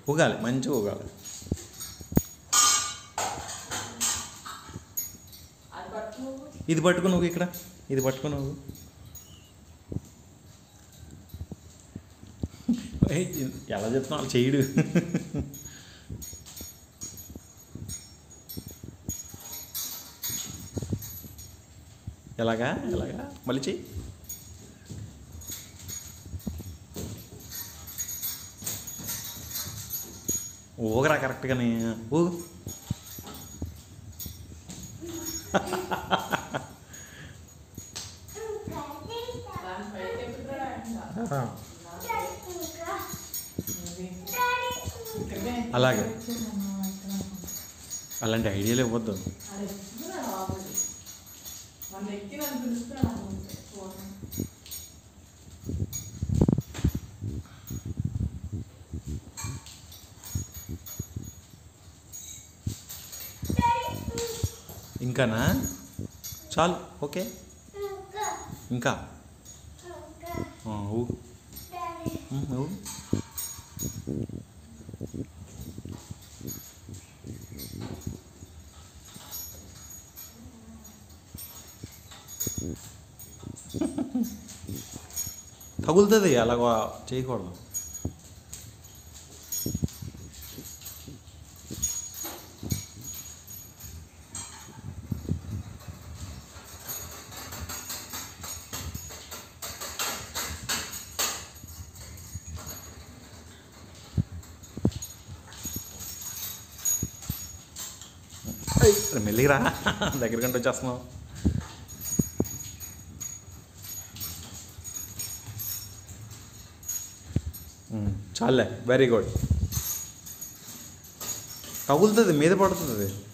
ఊగాలి మంచిగా ఊగాలి అది పట్టు నువ్వు ఇది పట్టుకో నువ్వు ఇక్కడ ఇది పట్టుకో నువ్వు ఏయ్, ఎలా చెప్తున్నావు చేయడు ఎలాగా ఎలాగా మళ్ళీ చెయ్యి ఊగరా కరెక్ట్గానే ఊగు దాని పైకి ఎక్కుతాడా ఇంకా ఇది. ఇక్కడే. అలాగే. అలాంటి ఐడియాలు ఇవ్వద్దు అది ఎక్కుతున్నాడు బాబుది. వాళ్ళు ఎక్కి నన్ను పిలుస్తున్నాడు అంతే. చూడండి. ఇంకానా చాలు ఓకే ఇంకా ఆ, ఊగు ఉమ్, ఊగు తగులుతుంది అలాగ చేయకూడదు ఏయ్, మెల్లిగా రా దగ్గరకంటే వచ్చేస్తున్నావు ఉమ్, చాలే వెరీ గుడ్ తగులుతుంది మీద పడుతుంది